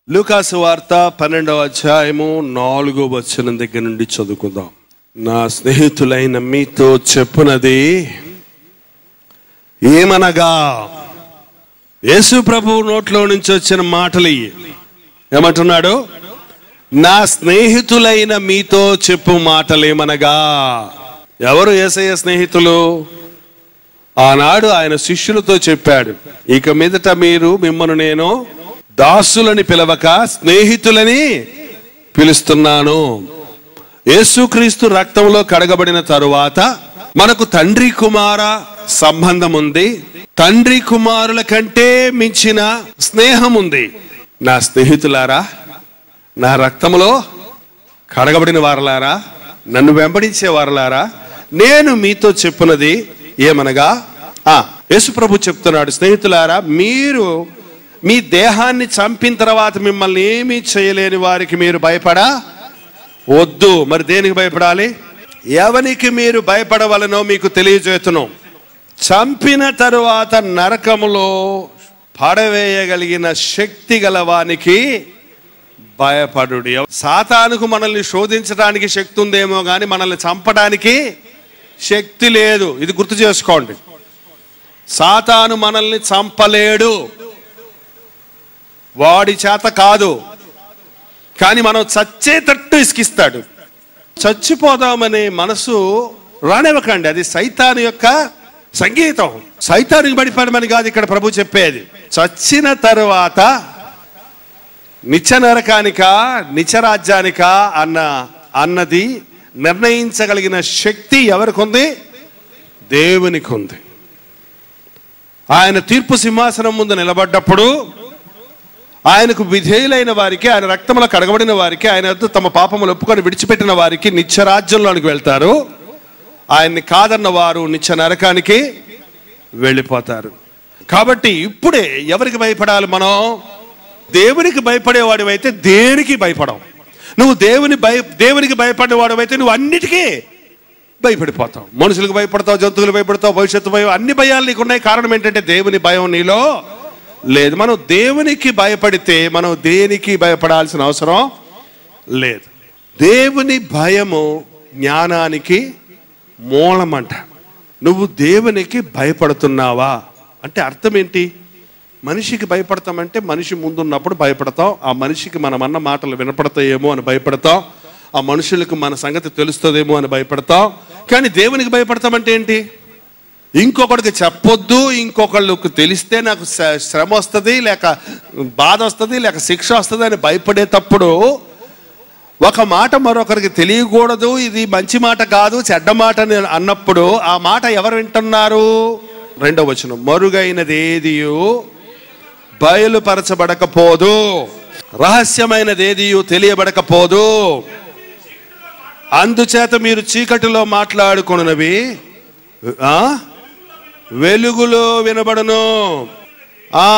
లూకాసు వార్త పన్నెండవ అధ్యాయము నాలుగో వచనం దగ్గర నుండి చదువుకుందాం నా స్నేహితులైన మీతో చెప్పునది ఏమనగా యేసు ప్రభు నోట్లో నుంచి వచ్చిన మాటలు ఇవి ఏమంటున్నాడు నా స్నేహితులైన మీతో చెప్పు మాటలు ఏమనగా ఎవరు ఏసయ్య స్నేహితులు ఆనాడు ఆయన శిష్యులతో చెప్పాడు ఇక మీదట మీరు మిమ్మల్ని నేను దాసులని పిలవక స్నేహితులని పిలుస్తున్నాను యేసుక్రీస్తు రక్తంలో కడగబడిన తరువాత మనకు తండ్రి కుమార సంబంధం ఉంది తండ్రి కుమారుల కంటే మించిన స్నేహం ఉంది నా స్నేహితులారా నా రక్తంలో కడగబడిన వారలారా నన్ను వెంబడించే వారలారా నేను మీతో చెప్పున్నది ఏమనగా ఆ యేసుప్రభు చెప్తున్నాడు స్నేహితులారా మీరు మీ దేహాన్ని చంపిన తర్వాత మిమ్మల్ని ఏమీ చేయలేని వారికి మీరు భయపడా వద్దు మరి దేనికి భయపడాలి ఎవనికి మీరు భయపడవలనో మీకు తెలియజేతును చంపిన తరువాత నరకములో పడవేయగలిగిన శక్తి గలవానికి భయపడుడి సాతానుకు మనల్ని శోధించడానికి శక్తి ఉందేమో కానీ మనల్ని చంపడానికి శక్తి లేదు ఇది గుర్తు చేసుకోండి సాతాను మనల్ని చంపలేడు వాడి చేత కాదు కానీ మనం చచ్చేటట్టు ఇసుకిస్తాడు చచ్చిపోదామనే మనసు రానివ్వకండి అది సైతాను యొక్క సంగీతం సైతానికి పడిపోవడమని కాదు ఇక్కడ ప్రభు చెప్పేది చచ్చిన తరువాత నిత్య నరకానిక నిత్యరాజ్యానిక అన్న అన్నది నిర్ణయించగలిగిన శక్తి ఎవరికి ఉంది దేవునికి ఉంది ఆయన తీర్పు సింహాసనం ముందు నిలబడ్డప్పుడు ఆయనకు విధేయులైన వారికి ఆయన రక్తంలో కడగబడిన వారికి ఆయన వద్ద తమ పాపములు ఒప్పుకొని విడిచిపెట్టిన వారికి నిత్యరాజ్యంలోనికి వెళ్తారు ఆయన్ని కాదన్న వారు నిత్య నరకానికి వెళ్ళిపోతారు కాబట్టి ఇప్పుడే ఎవరికి భయపడాలి మనం దేవునికి భయపడేవాడివైతే దేనికి భయపడవు నువ్వు దేవుని భయ దేవునికి భయపడేవాడివైతే నువ్వు అన్నిటికీ భయపడిపోతావు మనుషులకు భయపడతావు జంతువులు భయపడతావు భవిష్యత్తు భయం అన్ని భయాలు నీకు ఉన్నాయి కారణం ఏంటంటే దేవుని భయం నీలో లేదు మనం దేవునికి భయపడితే మనం దేనికి భయపడాల్సిన అవసరం లేదు దేవుని భయము జ్ఞానానికి మూలమంట నువ్వు దేవునికి భయపడుతున్నావా అంటే అర్థం ఏంటి మనిషికి భయపడతామంటే మనిషి ముందున్నప్పుడు భయపడతాం ఆ మనిషికి మనం అన్న మాటలు వినపడతాయేమో అని భయపడతాం ఆ మనుషులకు మన సంగతి తెలుస్తుందేమో అని భయపడతాం కానీ దేవునికి భయపడతామంటే ఏంటి ఇంకొకడికి చెప్పొద్దు ఇంకొకళ్ళకి తెలిస్తే నాకు శ్ర- శ్రమ వస్తుంది లేక బాధ వస్తుంది లేక శిక్ష వస్తుంది అని భయపడేటప్పుడు ఒక మాట మరొకరికి తెలియకూడదు ఇది మంచి మాట కాదు చెడ్డ మాట అని అన్నప్పుడు ఆ మాట ఎవరు వింటున్నారు రెండవ వచనం మరుగైనది ఏదియు బయలుపరచబడకపోదు రహస్యమైనది ఏదియు తెలియబడకపోదు అందుచేత మీరు చీకటిలో మాట్లాడుకున్నవి ఆ వెలుగులో వినబడును ఆ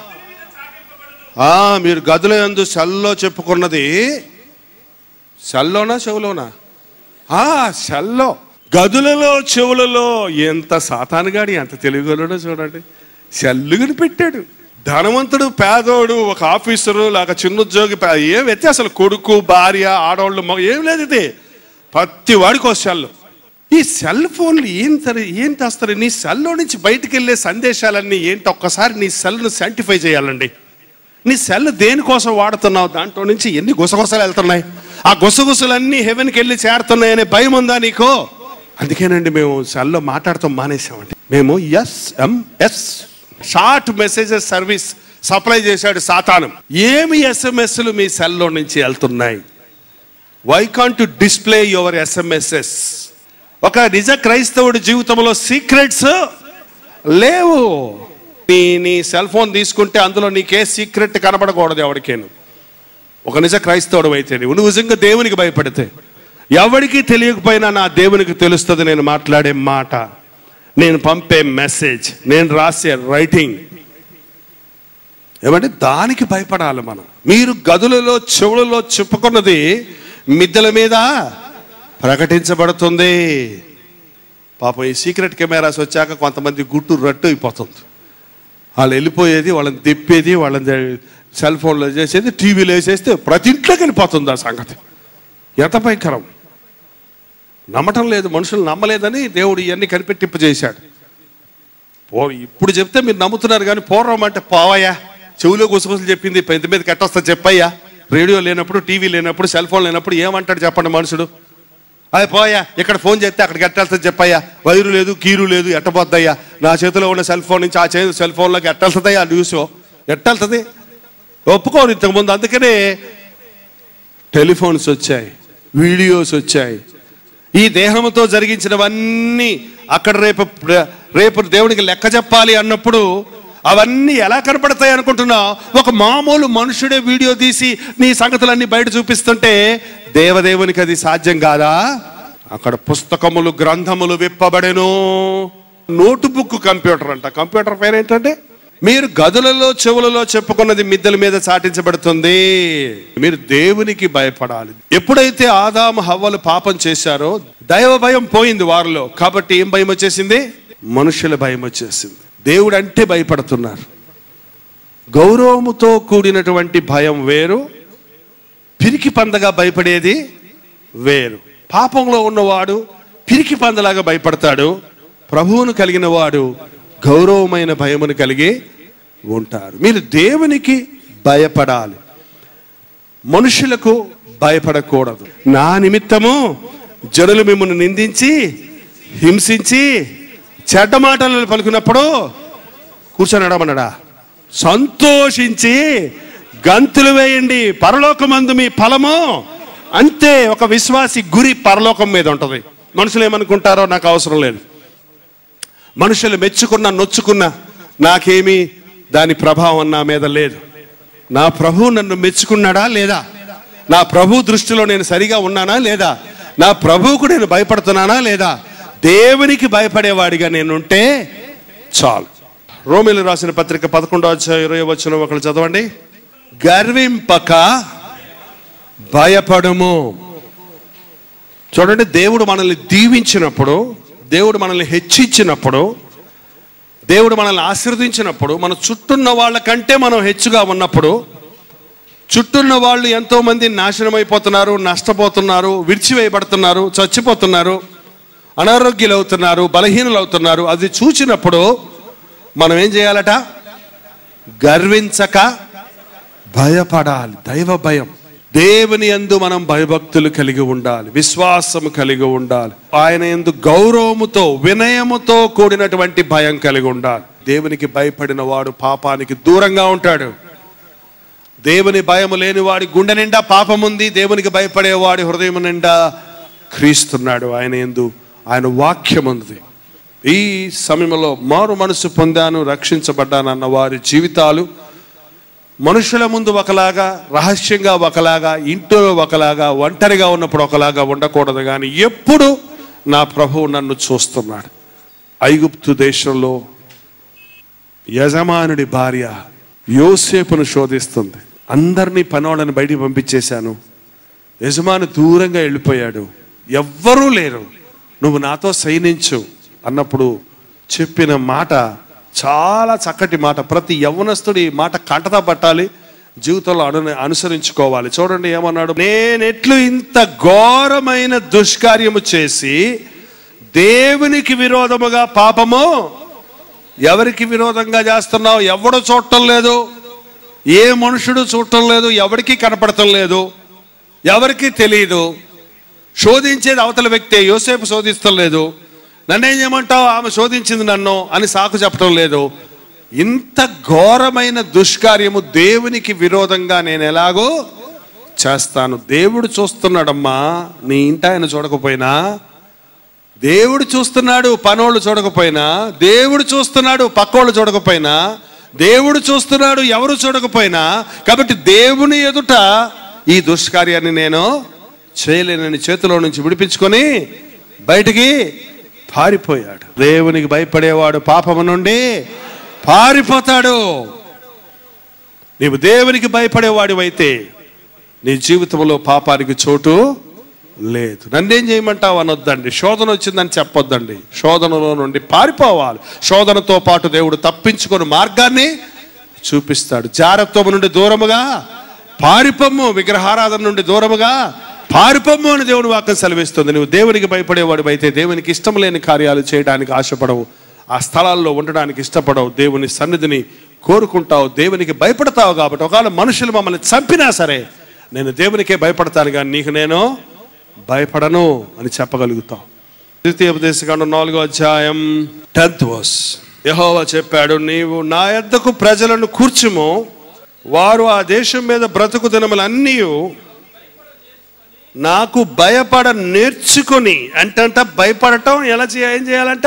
ఆ మీరు గదుల యందు సెల్లో చెప్పుకున్నది సెల్లోనా చెవులోనా ఆ సెల్లో గదులలో చెవులలో ఎంత సాతానుగాడి ఎంత తెలుగులోనో చూడండి సెల్లుగుని పెట్టాడు ధనవంతుడు పేదోడు ఒక ఆఫీసరు లేక చిన్న ఉద్యోగి పే- ఏం వ్యత్యాసం అసలు కొడుకు భార్య ఆడవాళ్ళు మగ ఏం లేదు ఇది ప్రతి వాడికి ఒక సెల్ ఈ సెల్ ఫోన్లు ఏం తరి ఏం తెస్తారు నీ సెల్లో నుంచి బయటికి వెళ్ళే సందేశాలన్నీ ఏంటి ఒక్కసారి నీ సెల్ను శాంటిఫై చేయాలండి నీ సెల్ దేనికోసం వాడుతున్నావు దాంట్లో నుంచి ఎన్ని గుసగుసలు వెళ్తున్నాయి ఆ గుసగుసలన్నీ హెవెన్కి వెళ్ళి చేరుతున్నాయనే భయం ఉందా నీకు అందుకేనండి మేము సెల్లో మాట్లాడతాం మానేసామండి మేము SMS short messages service supply చేశాడు సాతానం ఏమి ఎస్ఎంఎస్లు మీ సెల్లో నుంచి వెళ్తున్నాయి why can't to display your SMSs ఒక నిజ క్రైస్తవుడి జీవితంలో సీక్రెట్స్ లేవు నీ నీ సెల్ ఫోన్ తీసుకుంటే అందులో నీకే సీక్రెట్ కనబడకూడదు ఎవరికేను ఒక నిజ క్రైస్తవుడు అయితే నువ్వు నువ్వు నిజంగా దేవునికి భయపడితే ఎవరికి తెలియకపోయినా నా దేవునికి తెలుస్తుంది నేను మాట్లాడే మాట నేను పంపే మెసేజ్ నేను రాసే రైటింగ్ ఏమంటే దానికి భయపడాలి మనం మీరు గదులలో చెవులలో చెప్పుకున్నది మిద్దెల మీద ప్రకటించబడుతుంది పాపం ఈ సీక్రెట్ కెమెరాస్ వచ్చాక కొంతమంది గుట్టు రట్టు అయిపోతుంది వాళ్ళు వెళ్ళిపోయేది వాళ్ళని తిప్పేది వాళ్ళని సెల్ ఫోన్లో చేసేది టీవీలో వేసేస్తే ప్రతి ఇంట్లోకి వెళ్ళిపోతుంది ఆ సంగతి ఎంత భయంకరం నమ్మటం లేదు మనుషులు నమ్మలేదని దేవుడు ఇవన్నీ కనిపెట్టింపు చేశాడు పో ఇప్పుడు చెప్తే మీరు నమ్ముతున్నారు కానీ పూర్వం అంటే పోవయ్యా చెవిలో గుసగుసలు చెప్పింది పెద్ద మీద కట్టొస్తా చెప్పయ్యా రేడియో లేనప్పుడు టీవీ లేనప్పుడు సెల్ ఫోన్ లేనప్పుడు ఏమంటాడు చెప్పండి మనుషుడు అది పోయా ఇక్కడ ఫోన్ చేస్తే అక్కడికి ఎట్టాల్సింది చెప్పయ్యా వైరు లేదు కీరు లేదు ఎట్టబోద్దయ్యా నా చేతిలో ఉన్న సెల్ ఫోన్ నుంచి ఆ చేతి సెల్ ఫోన్లోకి ఎట్టాల్సిందయ్యా న్యూస్ ఎట్టాల్సింది ఒప్పుకోరు ఇంతకుముందు అందుకనే టెలిఫోన్స్ వచ్చాయి వీడియోస్ వచ్చాయి ఈ దేహంతో జరిగించినవన్నీ అక్కడ రేపు రేపు దేవునికి లెక్క చెప్పాలి అన్నప్పుడు అవన్నీ ఎలా కనపడతాయి అనుకుంటున్నా ఒక మామూలు మనుషుడే వీడియో తీసి నీ సంగతులన్నీ బయట చూపిస్తుంటే దేవదేవునికి అది సాధ్యం కాదా అక్కడ పుస్తకములు గ్రంథములు విప్పబడెను నోటు బుక్ కంప్యూటర్ అంట కంప్యూటర్ పేరు ఏంటంటే మీరు గదులలో చెవులలో చెప్పుకున్నది మిద్దెల మీద చాటించబడుతుంది మీరు దేవునికి భయపడాలి ఎప్పుడైతే ఆదాము హవ్వలు పాపం చేశారో దైవ భయం పోయింది వారిలో కాబట్టి ఏం భయం వచ్చేసింది మనుషుల భయం వచ్చేసింది దేవుడు అంటే భయపడుతున్నారు గౌరవముతో కూడినటువంటి భయం వేరు పిరికి పందగా భయపడేది వేరు పాపంలో ఉన్నవాడు పిరికి పందలాగా భయపడతాడు ప్రభువును కలిగిన వాడు గౌరవమైన భయమును కలిగి ఉంటారు మీరు దేవునికి భయపడాలి మనుషులకు భయపడకూడదు నా నిమిత్తము జనులు మిమ్మల్ని నిందించి హింసించి చెడ్డ మాటలను పలుకున్నప్పుడు కూర్చొని అడమన్నాడా సంతోషించి గంతులు వేయండి పరలోకమందు మీ ఫలము అంతే ఒక విశ్వాసి గురి పరలోకం మీద ఉంటుంది మనుషులు ఏమనుకుంటారో నాకు అవసరం లేదు మనుషులు మెచ్చుకున్న నొచ్చుకున్న నాకేమీ దాని ప్రభావం నా మీద లేదు నా ప్రభు నన్ను మెచ్చుకున్నాడా లేదా నా ప్రభు దృష్టిలో నేను సరిగా ఉన్నానా లేదా నా ప్రభువుకు నేను భయపడుతున్నానా లేదా దేవునికి భయపడేవాడిగా నేనుంటే చాలు రోమిలు రాసిన పత్రిక పదకొండో అధ్యాయం ఇరవై వచ్చిన ఒకళ్ళు చదవండి గర్వింపక భయపడము చూడండి దేవుడు మనల్ని దీవించినప్పుడు దేవుడు మనల్ని హెచ్చించినప్పుడు దేవుడు మనల్ని ఆశీర్వదించినప్పుడు మన చుట్టూన్న వాళ్ళకంటే మనం హెచ్చుగా ఉన్నప్పుడు చుట్టూన్న వాళ్ళు ఎంతో మంది నాశనం అయిపోతున్నారు నష్టపోతున్నారు విడిచివేయబడుతున్నారు చచ్చిపోతున్నారు అనారోగ్యులు అవుతున్నారు బలహీనులు అవుతున్నారు అది చూచినప్పుడు మనం ఏం చేయాలట గర్వించక భయపడాలి దైవ భయం దేవుని యందు మనం భయభక్తులు కలిగి ఉండాలి విశ్వాసము కలిగి ఉండాలి ఆయన ఎందు గౌరవముతో వినయముతో కూడినటువంటి భయం కలిగి ఉండాలి దేవునికి భయపడిన వాడు పాపానికి దూరంగా ఉంటాడు దేవుని భయము లేని వాడి గుండె నిండా పాపం ఉంది దేవునికి భయపడేవాడి హృదయం నిండా క్రీస్తున్నాడు ఆయన ఎందు ఆయన వాక్యం ఉంది ఈ సమయంలో మారు మనసు పొందాను రక్షించబడ్డాను అన్న వారి జీవితాలు మనుషుల ముందు ఒకలాగా రహస్యంగా ఒకలాగా ఇంట్లో ఒకలాగా ఒంటరిగా ఉన్నప్పుడు ఒకలాగా ఉండకూడదు కానీ ఎప్పుడు నా ప్రభువు నన్ను చూస్తున్నాడు ఐగుప్తు దేశంలో యజమానుడి భార్య యోసేపును శోధిస్తుంది అందరినీ పనోళ్ళని బయటికి పంపించేశాను యజమాని దూరంగా వెళ్ళిపోయాడు ఎవ్వరూ లేరు నువ్వు నాతో సైనించు అన్నప్పుడు చెప్పిన మాట చాలా చక్కటి మాట ప్రతి యవ్వనస్తుడు ఈ మాట కంటతా పట్టాలి జీవితంలో అను అనుసరించుకోవాలి చూడండి ఏమన్నాడు నేనెట్లు ఇంత ఘోరమైన దుష్కార్యము చేసి దేవునికి విరోధముగా పాపము ఎవరికి విరోధంగా చేస్తున్నావు ఎవడు చూడటం లేదు ఏ మనుషుడు చూడటం లేదు ఎవరికి కనపడటం లేదు ఎవరికి తెలియదు శోధించేది అవతల వ్యక్తే యోసేపు శోధిస్తం లేదు నన్నేం చేయమంటావు ఆమె శోధించింది నన్ను అని సాకు చెప్పడం లేదు ఇంత ఘోరమైన దుష్కార్యము దేవునికి విరోధంగా నేను ఎలాగో చేస్తాను దేవుడు చూస్తున్నాడమ్మా నీ ఇంట ఆయన చూడకపోయినా దేవుడు చూస్తున్నాడు పనోళ్ళు చూడకపోయినా దేవుడు చూస్తున్నాడు పక్కోళ్ళు చూడకపోయినా దేవుడు చూస్తున్నాడు ఎవరు చూడకపోయినా కాబట్టి దేవుని ఎదుట ఈ దుష్కార్యాన్ని నేను చేయలేనని చేతిలో నుంచి విడిపించుకొని బయటికి పారిపోయాడు దేవునికి భయపడేవాడు పాపము నుండి పారిపోతాడు నీవు దేవునికి భయపడేవాడివైతే నీ జీవితంలో పాపానికి చోటు లేదు నన్నేం చేయమంటావు అనొద్దండి శోధన వచ్చిందని చెప్పొద్దండి శోధనలో నుండి పారిపోవాలి శోధనతో పాటు దేవుడు తప్పించుకొని మార్గాన్ని చూపిస్తాడు జారత్వం నుండి దూరముగా పారిపమ్ము విగ్రహారాధన నుండి దూరముగా పారిపమ్ము అని దేవుని వాక్యం సెలవిస్తుంది నువ్వు దేవునికి భయపడేవాడు అయితే దేవునికి ఇష్టం లేని కార్యాలు చేయడానికి ఆశపడవు ఆ స్థలాల్లో ఉండడానికి ఇష్టపడవు దేవుని సన్నిధిని కోరుకుంటావు దేవునికి భయపడతావు కాబట్టి ఒకవేళ మనుషులు మమ్మల్ని చంపినా సరే నేను దేవునికే భయపడతాను కానీ నీకు నేను భయపడను అని చెప్పగలుగుతాం ద్వితీయ ఉపదేశకాండం నాలుగో అధ్యాయం టెన్త్ వర్స్ యెహోవా చెప్పాడు నీవు నా యొద్దకు ప్రజలను కూర్చుము వారు ఆ దేశం మీద బ్రతుకు దినములన్నీ నాకు భయపడ నేర్చుకొని అంటంట భయపడటం ఎలా చేయ ఏం చేయాలంట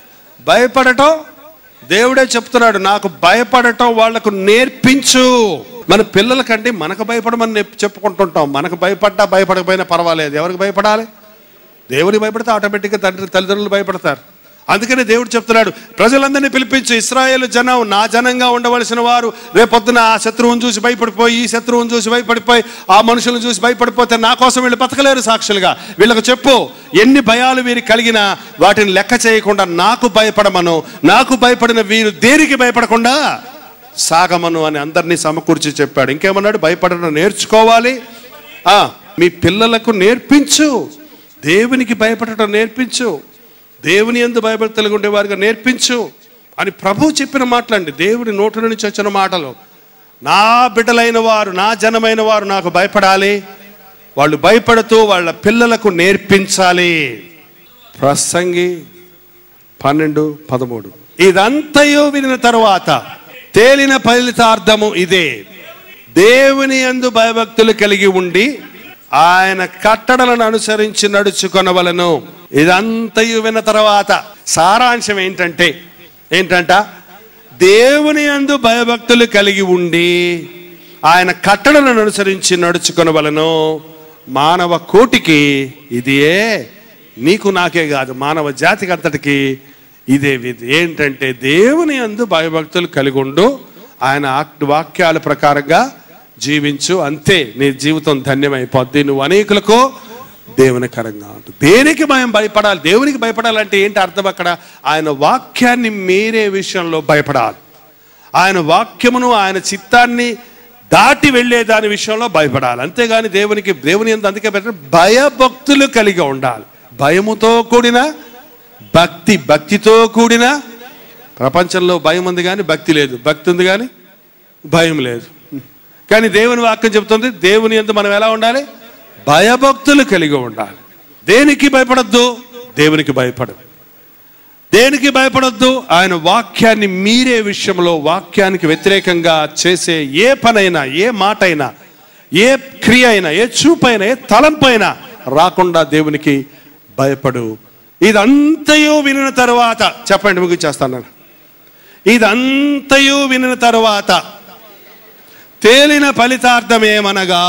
భయపడటం దేవుడే చెప్తున్నాడు నాకు భయపడటం వాళ్లకు నేర్పించు మన పిల్లలకంటే మనకు భయపడమని నేర్పి- చెప్పుకుంటుంటాం మనకు భయపడ్డా భయపడకపోయినా పర్వాలేదు ఎవరికి భయపడాలి దేవునికి భయపడితే ఆటోమేటిక్గా తండ్రి తల్లిదండ్రులు భయపడతారు అందుకనే దేవుడు చెప్తున్నాడు ప్రజలందరినీ పిలిపించు ఇస్రాయేల్ జనం నా జనంగా ఉండవలసిన వారు రేపొద్దున ఆ శత్రువుని చూసి భయపడిపోయి ఈ శత్రువుని చూసి భయపడిపోయి ఆ మనుషులను చూసి భయపడిపోతే నా కోసం వీళ్ళు బతకలేరు సాక్షులుగా వీళ్ళకు చెప్పు ఎన్ని భయాలు వీరికి కలిగినా వాటిని లెక్క చేయకుండా నాకు భయపడమను నాకు భయపడిన వీరు దేనికి భయపడకుండా సాగమను అని అందరినీ సమకూర్చి చెప్పాడు ఇంకేమన్నాడు భయపడడం నేర్చుకోవాలి ఆ, మీ పిల్లలకు నేర్పించు దేవునికి భయపడటం నేర్పించు దేవుని ఎందు భయభక్తులు ఉండే వారిగా నేర్పించు అని ప్రభు చెప్పిన మాటలండి దేవుని నోటి నుంచి వచ్చిన మాటలు నా బిడ్డలైన వారు నా జనమైన వారు నాకు భయపడాలి వాళ్ళు భయపడుతూ వాళ్ళ పిల్లలకు నేర్పించాలి ప్రసంగి పన్నెండు పదమూడు ఇదంతయు వినిన తరువాత తేలిన ఫలితార్థము ఇదే దేవుని యందు భయభక్తులు కలిగి ఉండి ఆయన కట్టడలను అనుసరించి నడుచుకొనవలను ఇదంతయు విన్న తర్వాత సారాంశం ఏంటంటే ఏంటంట దేవుని యందు భయభక్తులు కలిగి ఉండి ఆయన కట్టడలను అనుసరించి నడుచుకొనవలను మానవ కోటికి ఇదియే నీకు నాకే కాదు మానవ జాతికి అంతటికి ఇదే విధి ఏంటంటే దేవుని అందు భయభక్తులు కలిగి ఉండు ఆయన ఆక్- వాక్యాల ప్రకారంగా జీవించు అంతే నీ జీవితం ధన్యమైపోద్ది నువ్వు అనేకులకు దేవునికరంగా ఉంటుంది దేనికి భయం భయపడాలి దేవునికి భయపడాలంటే ఏంటి అర్థం అక్కడ ఆయన వాక్యాన్ని మీరే విషయంలో భయపడాలి ఆయన వాక్యమును ఆయన చిత్తాన్ని దాటి వెళ్ళే దాని విషయంలో భయపడాలి అంతేగాని దేవునికి దేవుని ఎందు అందుకే పెట్టిన భయభక్తులు కలిగి ఉండాలి భయముతో కూడిన భక్తి భక్తితో కూడిన ప్రపంచంలో భయం ఉంది కానీ భక్తి లేదు భక్తి ఉంది కానీ భయం లేదు కానీ దేవుని వాక్యం చెప్తుంది దేవుని ఎందు మనం ఎలా ఉండాలి భయభక్తులు కలిగి ఉండాలి దేనికి భయపడద్దు దేవునికి భయపడదు దేనికి భయపడొద్దు ఆయన వాక్యాన్ని మీరే విషయంలో వాక్యానికి వ్యతిరేకంగా చేసే ఏ పనైనా ఏ మాట అయినా ఏ క్రియ అయినా ఏ చూపైనా ఏ తలంపైనా రాకుండా దేవునికి భయపడు ఇదంతయు వినిన తర్వాత చెప్పండి ముగించేస్తాను నేను ఇదంతయు వినిన తర్వాత తేలిన ఫలితార్థమేమనగా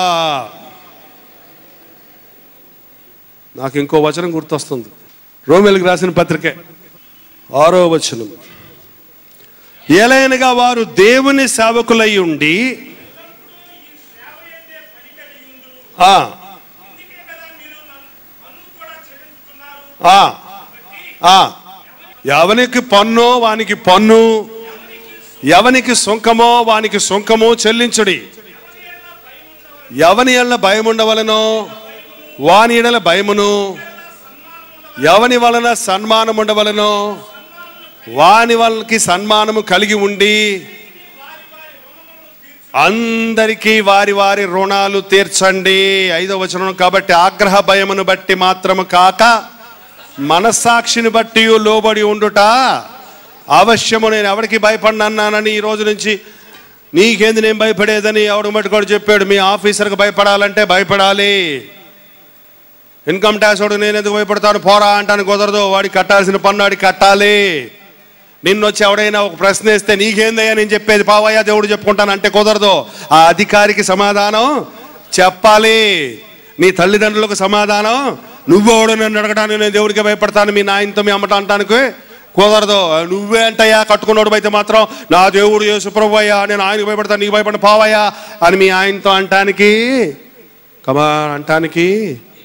నాకు ఇంకో వచనం గుర్తొస్తుంది రోమిలకు రాసిన పత్రికే ఆరో వచనం ఎలైనగా వారు దేవుని సేవకులై ఉండి ఆ, ఆ, ఆ, ఎవనికి పన్ను వానికి పన్ను ఎవనికి సుంకమో వానికి సుంకము చెల్లించుడి ఎవని ఎళ్ళ భయం ఉండవలనో వాని ఎడల భయమును ఎవని వలన సన్మానం ఉండవలనో వాని వాళ్ళకి సన్మానము కలిగి ఉండి అందరికీ వారి వారి రుణాలు తీర్చండి ఐదో వచనం కాబట్టి ఆగ్రహ భయమును బట్టి మాత్రము కాక మనస్సాక్షిని బట్టి లోబడి ఉండుట అవశ్యము నేను ఎవరికి భయపడినన్నానని ఈ రోజు నుంచి నీకేంది నేను భయపడేదని ఎవడు మట్టుకోడు చెప్పాడు మీ ఆఫీసర్కి భయపడాలంటే భయపడాలి ఇన్కమ్ ట్యాక్స్ వాడు నేను ఎందుకు భయపడతాను పోరా అంటాను కుదరదు వాడికి కట్టాల్సిన పన్ను వాడికి కట్టాలి నిన్ను వచ్చి ఎవడైనా ఒక ప్రశ్న వేస్తే నీకేందయ్యా నేను చెప్పేది పావయ్యా దేవుడు చెప్పుకుంటాను అంటే కుదరదు ఆ అధికారికి సమాధానం చెప్పాలి నీ తల్లిదండ్రులకు సమాధానం నువ్వెవడు నన్ను అడగడానికి నేను దేవుడికి భయపడతాను మీ నాయనతో మీ అమ్మట అంటానికి కుదరదు నువ్వే అంటయ్యా కట్టుకున్నోడు అయితే మాత్రం నా దేవుడు యేసు ప్రభు అయ్యా నేను ఆయనకు భయపడతాను నీకు భయపడిన పావయ్యా అని మీ ఆయనతో అంటానికి కమా అంటానికి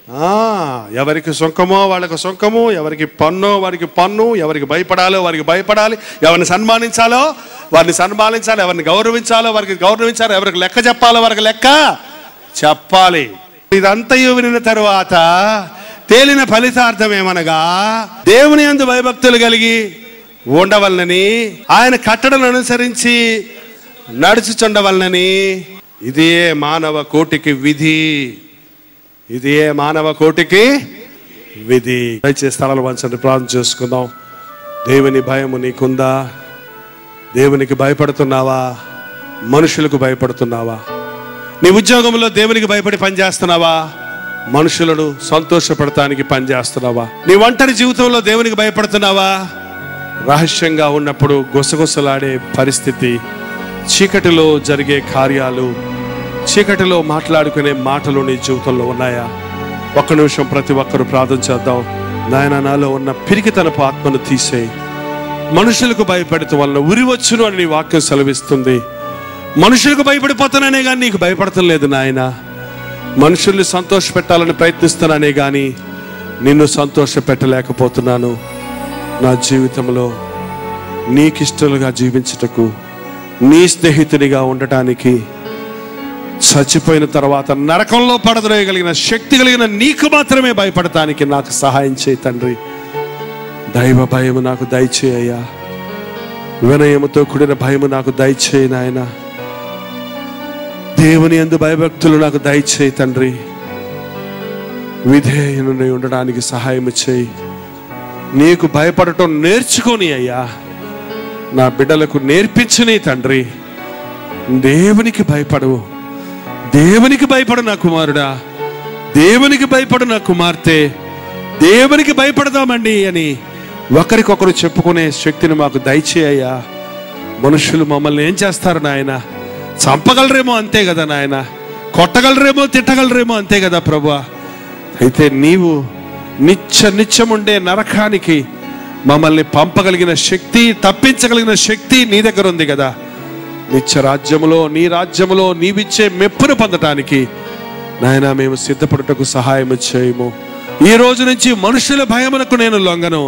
ఆ, ఎవరికి సుంకమో వాళ్ళకి సుంకము ఎవరికి పన్ను వారికి పన్ను ఎవరికి భయపడాలో వారికి భయపడాలి ఎవరిని సన్మానించాలో వారిని సన్మానించాలి ఎవరిని గౌరవించాలో వారికి గౌరవించాలి ఎవరికి లెక్క చెప్పాలో వారికి లెక్క చెప్పాలి ఇదంతయు వినిన తరువాత తేలిన ఫలితార్థం ఏమనగా దేవుని యందు భయభక్తులు కలిగి ఉండవలనని ఆయన కట్టడలను అనుసరించి నడుచుచుండవలనని ఇదే మానవ కోటికి విధి ఇది ఏ మానవ కోటికి విధి దయచేసి స్థలాలు వంచండి ప్రార్థన చేసుకుందాం దేవుని భయము నీకుందా దేవునికి భయపడుతున్నావా మనుషులకు భయపడుతున్నావా నీ ఉద్యోగంలో దేవునికి భయపడి పనిచేస్తున్నావా మనుషులను సంతోషపడటానికి పనిచేస్తున్నావా నీ ఒంటరి జీవితంలో దేవునికి భయపడుతున్నావా రహస్యంగా ఉన్నప్పుడు గుసగుసలాడే పరిస్థితి చీకటిలో జరిగే కార్యాలు చీకటిలో మాట్లాడుకునే మాటలు నీ జీవితంలో ఉన్నాయా ఒక్క నిమిషం ప్రతి ఒక్కరు ప్రార్థన చేద్దాం నాయన నాలో ఉన్న పిరికితనపు ఆత్మను తీసేయి మనుషులకు భయపడటం వలన ఉరి వచ్చును అని నీ వాక్యం సెలవిస్తుంది మనుషులకు భయపడిపోతాననే కానీ నీకు భయపడటం లేదు నాయన మనుషుల్ని సంతోష పెట్టాలని ప్రయత్నిస్తున్నానే కానీ నిన్ను సంతోష పెట్టలేకపోతున్నాను నా జీవితంలో నీకిష్టలుగా జీవించుటకు నీ స్నేహితుడిగా ఉండటానికి చచ్చిపోయిన తర్వాత నరకంలో పడదరేయగలిగిన శక్తి కలిగిన నీకు మాత్రమే భయపడటానికి నాకు సహాయం చేయి తండ్రి దైవ భయము నాకు దయచేయ్యా వినయముతో కూడిన భయము నాకు దయచేయి నాయన దేవుని ఎందు భయభక్తులు నాకు దయచేయి తండ్రి విధేయుని ఉండడానికి సహాయం చేయి నీకు భయపడటం నేర్చుకొని అయ్యా నా బిడ్డలకు నేర్పించని తండ్రి దేవునికి భయపడు దేవునికి భయపడు నా కుమారుడా దేవునికి భయపడు నా కుమార్తె దేవునికి భయపడదామండి అని ఒకరికొకరు చెప్పుకునే శక్తిని మాకు దయచేయ్యా మనుషులు మమ్మల్ని ఏం చేస్తారు నాయన చంపగలరేమో అంతే కదా నాయన కొట్టగలరేమో తిట్టగలరేమో అంతే కదా ప్రభా అయితే నీవు నిత్య నిత్యం ఉండే నరకానికి మమ్మల్ని పంపగలిగిన శక్తి తప్పించగలిగిన శక్తి నీ దగ్గర ఉంది కదా నిత్య రాజ్యములో నీ రాజ్యములో నీవిచ్చే మెప్పును పొందటానికి నాయన మేము సిద్ధపడుటకు సహాయం చేయము ఈ రోజు నుంచి మనుషుల భయమునకు నేను లొంగను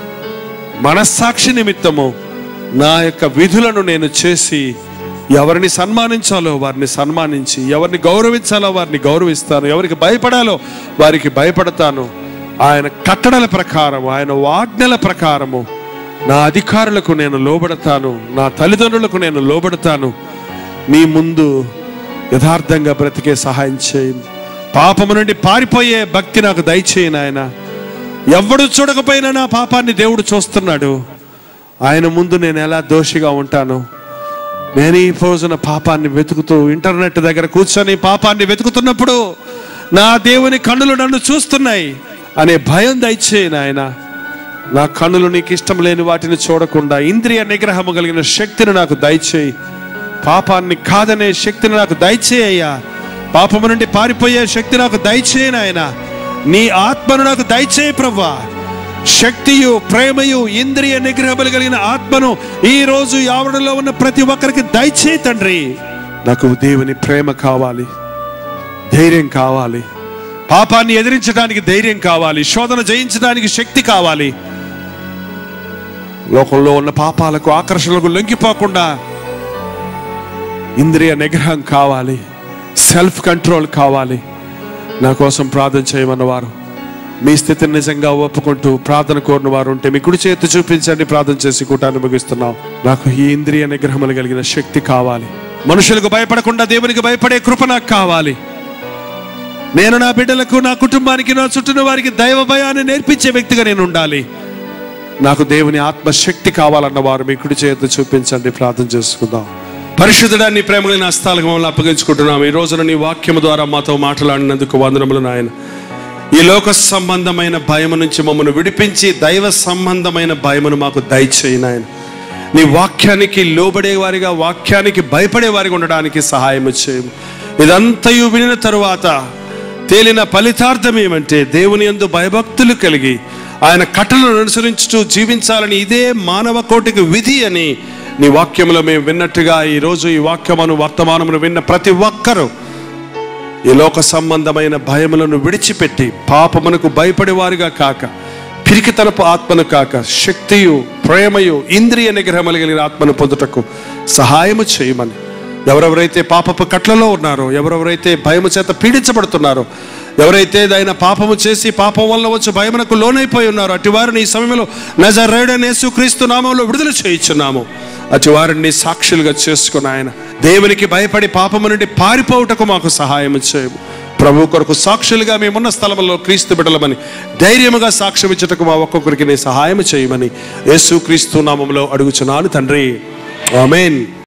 మనస్సాక్షి నిమిత్తము నా యొక్క విధులను నేను చేసి ఎవరిని సన్మానించాలో వారిని సన్మానించి ఎవరిని గౌరవించాలో వారిని గౌరవిస్తాను ఎవరికి భయపడాలో వారికి భయపడతాను ఆయన కట్టడల ప్రకారం ఆయన వాజ్ఞల ప్రకారము నా అధికారులకు నేను లోబడతాను నా తల్లిదండ్రులకు నేను లోబడతాను నీ ముందు యథార్థంగా బ్రతికే సహాయం చేయి పాపము నుండి పారిపోయే భక్తి నాకు దయచేయి నాయన ఎవడు చూడకపోయినా నా పాపాన్ని దేవుడు చూస్తున్నాడు ఆయన ముందు నేను ఎలా దోషిగా ఉంటాను నేను ఈ రోజున పాపాన్ని వెతుకుతూ ఇంటర్నెట్ దగ్గర కూర్చొని పాపాన్ని వెతుకుతున్నప్పుడు నా దేవుని కన్నులు నన్ను చూస్తున్నాయి అనే భయం దయచేయి నాయన నా కన్నులు నీకు ఇష్టం లేని వాటిని చూడకుండా ఇంద్రియ నిగ్రహము కలిగిన శక్తిని నాకు దయచేయి పాపాన్ని కాదనే శక్తిని నాకు దయచేయ్యా పాపము నుండి పారిపోయే శక్తి నాకు దయచేయి నాయన నీ ఆత్మను నాకు దయచేయి ప్రవ్వా శక్తియు ప్రేమయు ఇంద్రియ నిగ్రహములు కలిగిన ఆత్మను ఈ రోజు ఈ ఆవరణలో ఉన్న ప్రతి ఒక్కరికి దయచేయి తండ్రి నాకు దేవుని ప్రేమ కావాలి ధైర్యం కావాలి పాపాన్ని ఎదిరించడానికి ధైర్యం కావాలి శోధన జయించడానికి శక్తి కావాలి లోకంలో ఉన్న పాపాలకు ఆకర్షణలకు లొంగిపోకుండా ఇంద్రియ నిగ్రహం కావాలి సెల్ఫ్ కంట్రోల్ కావాలి నా కోసం ప్రార్థన చేయమన్నవారు మీ స్థితిని నిజంగా ఒప్పుకుంటూ ప్రార్థన కోరిన వారు ఉంటే మీ కుడి చేతి చూపించండి ప్రార్థన చేసి కూటాన్ని ముగిస్తున్నాం నాకు ఈ ఇంద్రియ నిగ్రహములు కలిగిన శక్తి కావాలి మనుషులకు భయపడకుండా దేవునికి భయపడే కృప నాకు కావాలి నేను నా బిడ్డలకు నా కుటుంబానికి నా చుట్టూ వారికి దైవ భయాన్ని నేర్పించే వ్యక్తిగా నేను ఉండాలి నాకు దేవుని ఆత్మశక్తి కావాలన్న వారు మీ కుడి చేతి చూపించండి ప్రార్థన చేసుకుందాం పరిశుద్ధుడాన్ని ప్రేమలని హస్తాలకు మమ్మల్ని అప్పగించుకుంటున్నాం ఈ రోజున నీ వాక్యము ద్వారా మాతో మాట్లాడినందుకు వందనములు నాయన ఈ లోక సంబంధమైన భయము నుంచి మమ్మల్ని విడిపించి దైవ సంబంధమైన భయమును మాకు దయచేయి నాయన నీ వాక్యానికి లోబడే వారిగా వాక్యానికి భయపడే వారిగా ఉండడానికి సహాయం చేయము ఇదంతయు వినిన తరువాత తేలిన ఫలితార్థం ఏమంటే దేవుని యందు భయభక్తులు కలిగి ఆయన కట్టలను అనుసరించుతూ జీవించాలని ఇదే మానవ కోటికి విధి అని నీ వాక్యములో మేము విన్నట్టుగా ఈ రోజు ఈ వాక్యమును వర్తమానమును విన్న ప్రతి ఒక్కరూ ఈ లోక సంబంధమైన భయములను విడిచిపెట్టి పాపమునకు భయపడే వారిగా కాక పిరికితనపు ఆత్మను కాక శక్తియు ప్రేమయు ఇంద్రియ నిగ్రహములు కలిగిన ఆత్మను పొందుటకు సహాయము చేయమని ఎవరెవరైతే పాపపు కట్లలో ఉన్నారో ఎవరెవరైతే భయము చేత పీడించబడుతున్నారో ఎవరైతే ఆయన పాపము చేసి పాపం వల్ల వచ్చి భయమునకు లోనైపోయి ఉన్నారో అటు వారిని ఈ సమయంలో నజరేడని యేసుక్రీస్తు నామంలో విడుదల చేయించున్నాము అటు వారిని సాక్షులుగా చేసుకుని ఆయన దేవునికి భయపడి పాపము నుండి పారిపోవుటకు మాకు సహాయం చేయము ప్రభు కొరకు సాక్షులుగా మేమున్న స్థలంలో క్రీస్తు బిడలమని ధైర్యముగా సాక్ష్యం ఇచ్చుటకు మా ఒక్కొక్కరికి నీ సహాయం చేయమని యేసు క్రీస్తు నామంలో అడుగుచున్నాను తండ్రి ఆమెన్